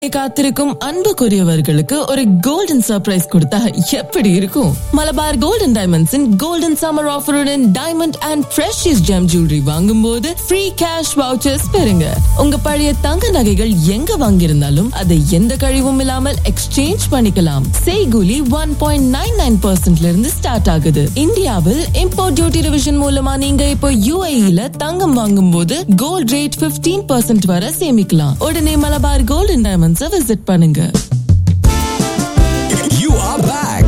காத்திருக்கும் அன்புக்குரியவர்களுக்கு ஒரு golden surprise கொடுத்தா எப்படி இருக்கும் மலபார் கோல்டன் டைமண்ட்ஸின் கோல்டன் சம்மர் ஆஃபருடன் diamond and precious gem jewellery வாங்கும் போது ஃப்ரீ கேஷ் வவுச்சர்ஸ் பெறுங்க உங்க பழைய தங்க நகைகள் எங்க வாங்கியிருந்தாலும் அதை எந்த கழிவும் இல்லாமல் எக்ஸ்சேஞ்ச் பண்ணிக்கலாம் செய்கூலி ஒன் பாயிண்ட் நைன் நைன் பர்சன்ட்ல இருந்து ஸ்டார்ட் ஆகுது இந்தியாவில் இம்போர்ட் டியூட்டி டிவிஷன் மூலமா நீங்க இப்போ யூஏஇல தங்கம் வாங்கும் போது கோல்ட் ரேட் 15% பர்சன்ட் வரை சேமிக்கலாம் உடனே மலபார் கோல்டன் டைமண்ட்ஸை விசிட் பண்ணுங்க You are back.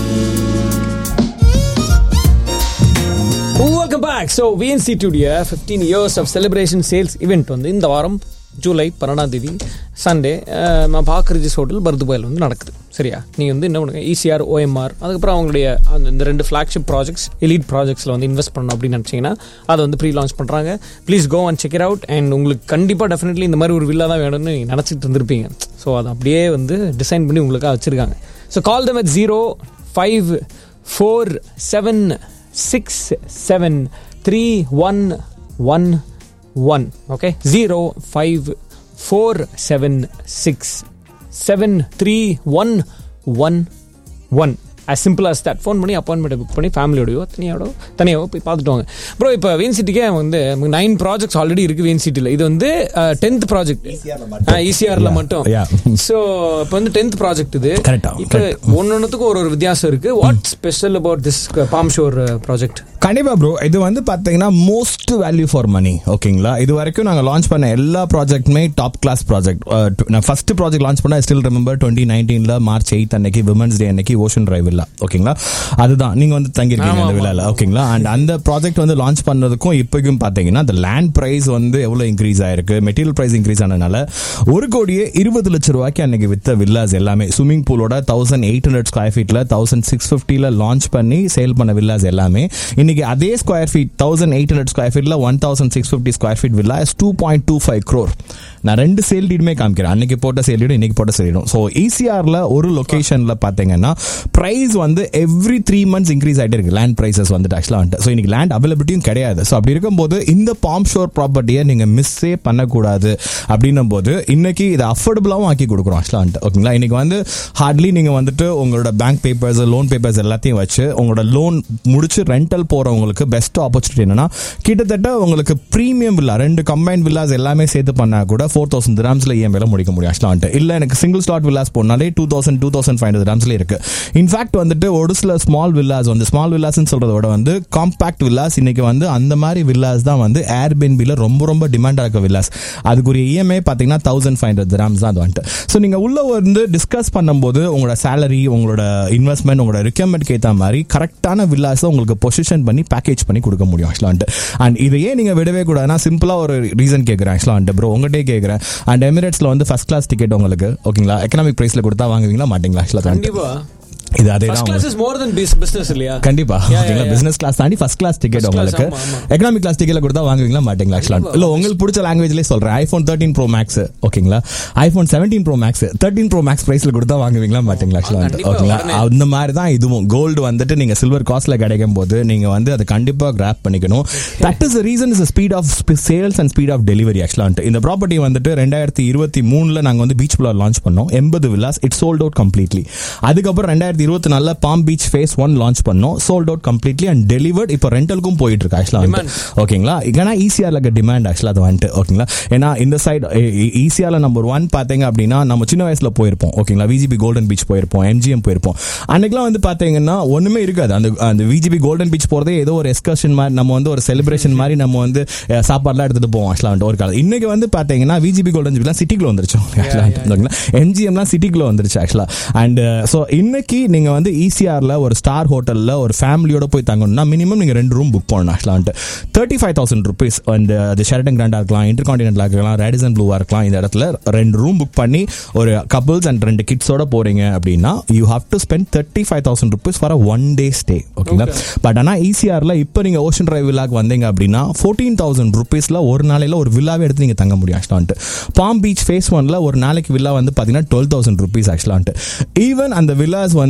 Welcome back so V N C டுடிய fifteen years of celebration sales event வந்து இந்த வாரம் ஜூலை பன்னெண்டாம் தேதி சண்டே பாக் ரிஜிஸ் ஹோட்டல் பர்துபாயில் வந்து நடக்குது சரியா நீங்கள் வந்து என்ன பண்ணுங்க இசிஆர் ஓஎம்ஆர் அதுக்கப்புறம் அவங்களுடைய அந்த இந்த ரெண்டு ஃப்ளாக்ஷிப் ப்ராஜெக்ட்ஸ் எலீட் ப்ராஜெக்ட்ஸில் வந்து இன்வெஸ்ட் பண்ணணும் அப்படின்னு நினச்சிங்கன்னா அதை வந்து ப்ரீ லான்ச் பண்ணுறாங்க please go and check it out and உங்களுக்கு கண்டிப்பாக டெஃபினெட்லி இந்த மாதிரி ஒரு வில்லா தான் வேணும்னு நீங்கள் நினச்சிட்டு இருந்திருப்பீங்க ஸோ அதை அப்படியே வந்து டிசைன் பண்ணி உங்களுக்காக வச்சுருக்காங்க so call them at zero five four seven six seven three one one one okay zero five four seven six seven three one one one as simple as that phone பண்ணி appointment book பண்ணி ஃபேமிலியோடயோ தனியாவோ தனியாவோ போய் பார்த்துட்டு வாங்க bro இப்போ van சிட்டிக்கே வந்து nine projects already இருக்கு வேன் சிட்டியில் இது வந்து டென்த் ப்ராஜெக்ட் ஈசிஆரில் மட்டும் Yeah. ஸோ இப்போ வந்து டென்த் ப்ராஜெக்ட் இது Correct ஆ, இப்போ correct. ஒன்னொன்னுக்கும் ஒரு ஒரு வித்தியாசம் இருக்கு what special about this palm shore project கண்டிப்பா ப்ரோ இது வந்து பாத்தீங்கன்னா மோஸ்ட் வேல்யூ ஃபார் மணி ஓகேங்களா இது வரைக்கும் நாங்க லான்ச் பண்ண எல்லா ப்ராஜெக்ட்டுமே டாப் கிளாஸ் ப்ராஜெக்ட் நான் ஃபர்ஸ்ட் ப்ராஜெக்ட் லான்ச் பண்ண ஸ்டில் ரிமெம்பர் டுவெண்ட்டி நைன்டீன்ல மார்ச் எயித் அன்னைக்கு விமன்ஸ் டே அன்னைக்கு ஓஷன் டிரைவ் இல்ல ஓகேங்களா அதுதான் நீங்க வந்து தங்கியிருக்கீங்க அந்த விழால ஓகேங்களா அண்ட் அந்த ப்ராஜெக்ட் வந்து லான்ச் பண்ணதுக்கும் இப்போக்கும் பாத்தீங்கன்னா அந்த லேண்ட் பிரைஸ் வந்து எவ்வளவு இன்க்ரீஸ் ஆயிருக்கு மெட்டீரியல் பிரைஸ் இன்க்ரீஸ் ஆனதுனால ஒரு கோடியே இருபது லட்சம் ரூபாய்க்கு அன்னைக்கு வித்த வில்லாஸ் எல்லாமே ஸ்விமிங் பூலோட தௌசண்ட் எயிட் ஹண்ட்ரட் ஸ்கொயர் ஃபீட்ல தௌசண்ட் சிக்ஸ் ஃபிஃப்டியில் லான்ச் பண்ணி சேல் பண்ண வில்லாஸ் எல்லாமே இன்னைக்கு அதே square feet thousand eight hundred square ஃபீட்ல one thousand six fifty square feet villa two point two five crore நான் ரெண்டு சேல் டீடுமே காமிக்கிறேன் அன்னைக்கு போட்ட சேல் டீடும் இன்னைக்கு போட்ட சேல் டீடும் ஸோ ஈசிஆர்ல ஒரு லொகேஷன்ல பாத்தீங்கன்னா பிரைஸ் வந்து எவ்ரி த்ரீ மந்த்ஸ் இன்க்ரீஸ் ஆகிட்டே இருக்கு லேண்ட் பிரைசஸ் வந்துட்டு ஆக்சுவலாக வந்துட்டு ஸோ இன்னைக்கு லேண்ட் அவைலபிலிட்டியும் கிடையாது ஸோ அப்படி இருக்கும்போது இந்த பாம் ஷோர் ப்ராப்பர்ட்டியை நீங்க மிஸ்ஸே பண்ணக்கூடாது அப்படின்னும் போது இன்னைக்கு இதை அஃபோர்டபுளாகவும் ஆக்கி கொடுக்குறோம் ஆக்சுவலாக வந்துட்டு ஓகேங்களா இன்னைக்கு வந்து ஹார்ட்லி நீங்க வந்துட்டு உங்களோட பேங்க் பேப்பர்ஸ் லோன் பேப்பர்ஸ் எல்லாத்தையும் வச்சு உங்களோட லோன் முடிச்சு ரெண்டல் போறவங்களுக்கு பெஸ்ட் ஆப்பர்ச்சுனிட்டி என்னன்னா கிட்டத்தட்ட உங்களுக்கு ப்ரீமியம் வில்லா ரெண்டு கம்பைன் வில்லாஸ் எல்லாமே சேர்த்து பண்ணா கூட ஃபோர் தௌசண்ட் கிராம்ஸ்ல இஎம்ஐல முடிக்க முடியும் ஆக்சுவலாக வந்துட்டு இல்ல எனக்கு சிங்கிள் ஸ்லாட் வில்லாஸ் போனாலே two thousand two thousand five hundred கிராம்ஸ்ல இருக்கு இன்ஃபேக்ட் வந்துட்டு ஒரு சில ஸ்மால் வில்லாஸ் வந்து ஸ்மால் வில்லாஸ்னு சொல்றத விட வந்து காம்பாக்ட் வில்லாஸ் இன்னைக்கு வந்து அந்த மாதிரி வில்லாஸ் தான் வந்து ஏர்பிஎன்பில ரொம்ப ரொம்ப டிமாண்டா இருக்க வில்லாஸ் அதுக்குரிய இஎம்ஐ பாத்தீங்கன்னா தௌசண்ட் ஃபைவ் ஹண்ட்ரட் கிராம்ஸ் தான் அது வந்துட்டு ஸோ நீங்க உள்ள வந்து டிஸ்கஸ் பண்ணும்போது உங்களோட சேலரி உங்களோட இன்வெஸ்ட்மெண்ட் உங்களோட ரிக்யர்மெண்ட்க்கு ஏற்ற மாதிரி கரெக்டான வில்லாஸ் உங்களுக்கு பொசிஷன் பண்ணி பேக்கேஜ் பண்ணி கொடுக்க முடியும் ஆக்சுவலாக வந்துட்டு அண்ட் இதையே நீங்க விடவே கூடாதுன்னா சிம்பிளா ஒரு ரீசன் கேட்குறேன் ஆக்சுவலாக வந்துட்டு ப்ரோ உங்கள்கிட்டே கேட்குறேன் அண்ட் எமிரேட்ஸ்ல வந்து ஃபர்ஸ்ட் கிளாஸ் டிக்கெட் உங்களுக்கு ஓகேங்களா எக்கனாமிக் பிரைஸ்ல கொடுத்தா வாங்குவீங்களா மாட்டீங்களா ஆக்சுவலாக கண்டிப்பா இது அதே ஃபர்ஸ்ட் தான் class is more then business இல்லையா கண்டிப்பா Yeah, yeah, ஓகேங்களா yeah. பிசினஸ் கிளாஸ் தாண்டி first class ticket First class, உங்களுக்கு ஆமா, ஆமா. எக்கனாமிக் கிளாஸ் டிக்கெட்ல கொடுத்தா வாங்குவீங்களா மாட்டீங்களா ஆக்சுவலா இல்ல உங்களுக்கு பிடிச்ச லாங்குவேஜ்லயே சொல்றேன் ஐபோன் தேர்ட்டின் ப்ரோ மேக்ஸ் ஓகேங்களா iPhone seventeen pro max thirteen pro max பிரைஸ்ல கொடுத்தா வாங்குவீங்களா மாட்டீங்களா ஆக்சுவலா கண்டிப்பா, ஓகேங்களா உடனே. அந்த மாதிரி தான் இதுவும் கோல்டு வந்துட்டு நீங்க சில்வர் காஸ்ட்ல கிடைக்கும் போது நீங்க வந்து அதை கண்டிப்பா கிராப் பண்ணிக்கணும் that is reason is speed of sales and speed of delivery actually இந்த ப்ராப்பர்ட்டி வந்துட்டு ரெண்டாயிரத்தி இருபத்தி மூணுல நாங்க வந்து பீச் புலா லான்ச் பண்ணோம் எண்பது villas it sold out completely அதுக்கப்புறம் ரெண்டாயிரத்தி இருபத்தி நாலுல palm beach phase one launch பண்ணோம் sold out completely and delivered இப்போ ரெண்டலுக்கும் போயிட்டு இருக்கு ஆக்சுவலா Demand. ஓகேங்களா ஏன்னா ஈஸியாக இருக்க டிமாண்ட் ஆக்சுவலாக அது வந்துட்டு ஓகேங்களா ஏன்னா இந்த சைடு ஈஸியால நம்பர் ஒன் பார்த்தீங்க அப்படின்னா நம்ம சின்ன வயசுல போயிருப்போம் ஓகேங்களா விஜிபி கோல்டன் பீச் போயிருப்போம் எம்ஜிஎம் போயிருப்போம் அன்னைக்கெல்லாம் வந்து பார்த்தீங்கன்னா ஒண்ணுமே இருக்காது அந்த அந்த விஜிபி கோல்டன் பீச் போறதே ஏதோ ஒரு எஸ்கர்ஷன் மாதிரி நம்ம வந்து ஒரு செலிப்ரேஷன் மாதிரி நம்ம வந்து அஹ், சாப்பாடுலாம் எடுத்துட்டு போவோம் ஆக்சுவலாக வந்துட்டு ஒரு காலம் இன்னைக்கு வந்து பார்த்தீங்கன்னா விஜிபி கோல்டன் பீச்லாம் சிட்டிக்குள்ள வந்துருச்சு ஓகேங்களா எம்ஜிஎம்லாம் சிட்டிக்குள்ள வந்துருச்சு ஆக்சுவலா அண்ட் ஸோ இன்னைக்கு நீங்க வந்து ஈசிஆர்ல ஒரு ஸ்டார் ஹோட்டல்ல ஒரு ஃபேமிலியோட போய் தங்கணும்னா மினிமம் நீங்க ரெண்டு ரூம் புக் பண்ணணும் ஆக்சுவலா வந்துட்டு தேர்ட்டி ஃபைவ் தௌசண்ட் ருபீஸ் அந்த அது ஷெரட்டன் கிராண்டா இருக்கலாம் இன்டர் கான்டினென்டா இருக்கலாம் ரேடிசன் ப்ளூவா இருக்கலாம் இந்த இடத்துல ரெண்டு ரூம் புக் பண்ணி ஒரு கப்புள்ஸ் அண்ட் ரெண்டு கிட்ஸோட போறீங்க அப்படின்னா you have to spend thirty five thousand rupees for one day stay ஓகேங்களா பட் ஆனா ஈசிஆர்ல இப்போ நீங்க ஓஷன் டிரைவ் வில்லாக்கு வந்தீங்க அப்படின்னா ஃபோர்டீன் தௌசண்ட் ருபீஸ்ல ஒரு நாளையில ஒரு வில்லாவே எடுத்து நீங்க தங்க முடியும் ஆக்சுவலா வந்துட்டு பாம் பீச் ஃபேஸ் ஒன்ல ஒரு நாளைக்கு வில்லா வந்து பாத்தீங்கன்னா டுவெல் தௌசண்ட் ருபீஸ் ஆக்சுவலா வந்துட்டு ஈவன் அந்த வில்லாஸ் வந்து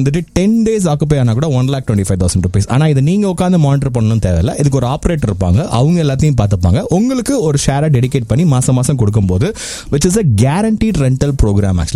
வந்துட்டு டென் டேஸ் ஆக்குப்பை ஆனா கூட one lakh twenty five thousand rupees ஆனா இது நீங்க உட்காந்து மானிட்டர் பண்ணணும் தேவையில்ல இதுக்கு ஒரு ஆப்ரேட்டர் இருப்பாங்க அவங்க எல்லாத்தையும் பார்த்துப்பாங்க உங்களுக்கு ஒரு ஷேரை டெடிகேட் பண்ணி மாசம் மாசம் கொடுக்கும்போது which is a guaranteed rental program